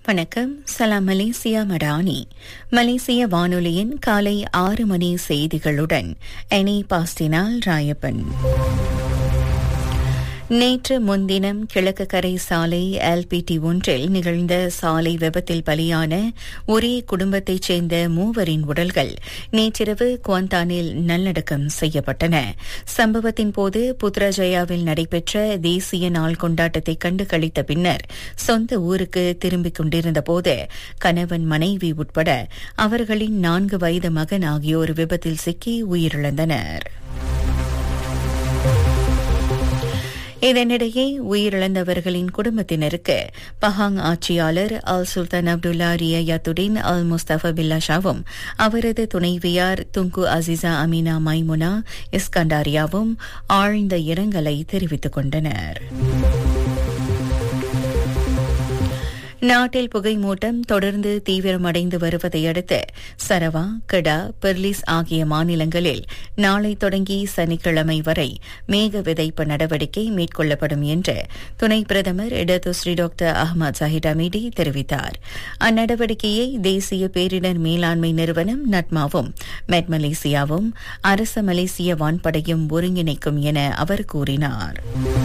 வணக்கம் சலாம் மலேசியா மடானி மலேசிய வானொலியின் காலை ஆறு மணி செய்திகளுடன் எனி பாஸ்டினால் ராயப்பன் நேற்று முன்தினம் கிழக்கு கரை சாலை எல்பிடி ஒன்றில் நிகழ்ந்த சாலை விபத்தில் பலியான ஒரே குடும்பத்தைச் சேர்ந்த மூவரின் உடல்கள் நேற்றிரவு குவாந்தானில் நல்லடக்கம் செய்யப்பட்டன சம்பவத்தின் போது புத்ராஜயாவில் நடைபெற்ற தேசிய நாள் கொண்டாட்டத்தை கண்டு கழித்த பின்னர் சொந்த ஊருக்கு திரும்பிக் கொண்டிருந்தபோது கணவன் மனைவி உட்பட அவர்களின் நான்கு வயது மகன் ஆகியோர் விபத்தில் சிக்கி உயிரிழந்தனர் இதனிடையே உயிரிழந்தவர்களின் குடும்பத்தினருக்கு பஹாங் ஆட்சியாளர் அல் சுல்தான் அப்துல்லா ரியாத்துடின் அல் முஸ்தபா பில்லா ஷாவும் அவரது துணைவியார் துங்கு அசிசா அமீனா மைமுனா இஸ்கண்டாரியாவும் ஆழ்ந்த இரங்கலை தெரிவித்துக் கொண்டனர் நாட்டில் புகை மூட்டம் தொடர்ந்து தீவிரமடைந்து வருவதை அடுத்து சரவா கடா பெர்லிஸ் ஆகிய மாநிலங்களில் நாளை தொடங்கி சனிக்கிழமை வரை மேக விதைப்பு நடவடிக்கை மேற்கொள்ளப்படும் என்று துணை பிரதமர் இடதுஸ்ரீ டாக்டர் அஹ்மத் ஜாஹிட் அமீடி தெரிவித்தார் அந்நடவடிக்கையை தேசிய பேரிடர் மேலாண்மை நிறுவனம் நட்மாவும் மெட் மலேசியாவும் அரச மலேசிய வான்படையும் ஒருங்கிணைக்கும் என அவர் கூறினார்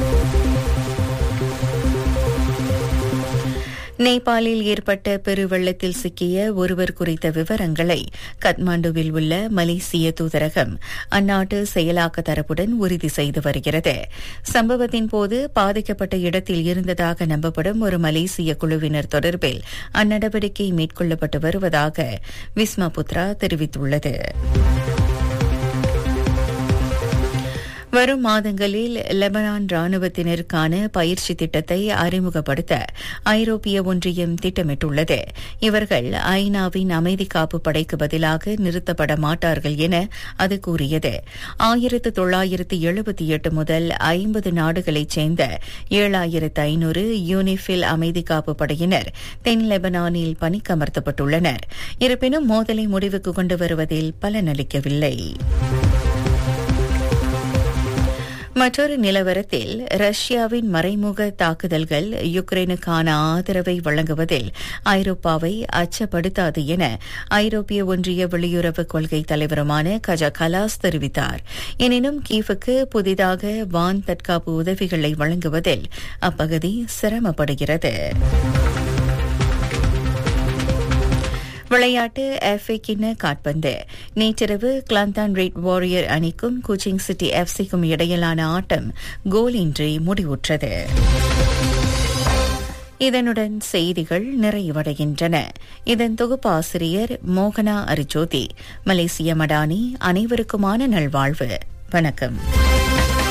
நேபாளில் ஏற்பட்ட பெருவெள்ளத்தில் சிக்கிய ஒருவர் குறித்த விவரங்களை கத்மாண்டுவில் உள்ள மலேசிய தூதரகம் அந்நாட்டு செயலாக்க தரப்புடன் உறுதி செய்து வருகிறது சம்பவத்தின் போது பாதிக்கப்பட்ட இடத்தில் இருந்ததாக நம்பப்படும் ஒரு மலேசிய குழுவினர் தொடர்பில் அந்நடவடிக்கை மேற்கொள்ளப்பட்டு வருவதாக விஸ்மா புத்ரா தெரிவித்துள்ளது வரும் மாதங்களில் லெபனான் ராணுவத்தினருக்கான பயிற்சி திட்டத்தை அறிமுகப்படுத்த ஐரோப்பிய ஒன்றியம் திட்டமிட்டுள்ளது இவர்கள் ஐநாவின் அமைதி காப்பு படைக்கு பதிலாக நிறுத்தப்பட மாட்டார்கள் என அது கூறியது ஆயிரத்து தொள்ளாயிரத்து எழுபத்தி எட்டு முதல் ஐம்பது நாடுகளைச் சேர்ந்த ஏழாயிரத்து ஐநூறு யூனிஃபில் அமைதி காப்பு படையினர் தென் லெபனானில் பணிக்கமர்த்தப்பட்டுள்ளனர் இருப்பினும் மோதலை முடிவுக்கு கொண்டு வருவதில் பலனளிக்கவில்லை மற்றொரு நிலவரத்தில் ரஷ்யாவின் மறைமுக தாக்குதல்கள் யுக்ரைனுக்கான ஆதரவை வழங்குவதில் ஐரோப்பாவை அச்சப்படுத்தாது என ஐரோப்பிய ஒன்றிய வெளியுறவு கொள்கை தலைவருமான கஜா கலாஸ் தெரிவித்தார் எனினும் கீவுக்கு புதிதாக வான் தற்காப்பு உதவிகளை வழங்குவதில் அப்பகுதி சிரமப்படுகிறது விளையாட்டு எஃப்ஏ கிண்ண காட்பந்து நேற்றிரவு கிளாந்தான் ரெட் வாரியர் அணிக்கும் கோச்சிங் சிட்டி எஃப்சிக்கும் இடையிலான ஆட்டம் கோலின்றி முடிவுற்றது இதனுடன் செய்திகள் நிறைவடைகின்றன இதன் தொகுப்பாசிரியர் மோகனா அரிஜோதி மலேசிய மடானி அனைவருக்குமான நல்வாழ்வு வணக்கம்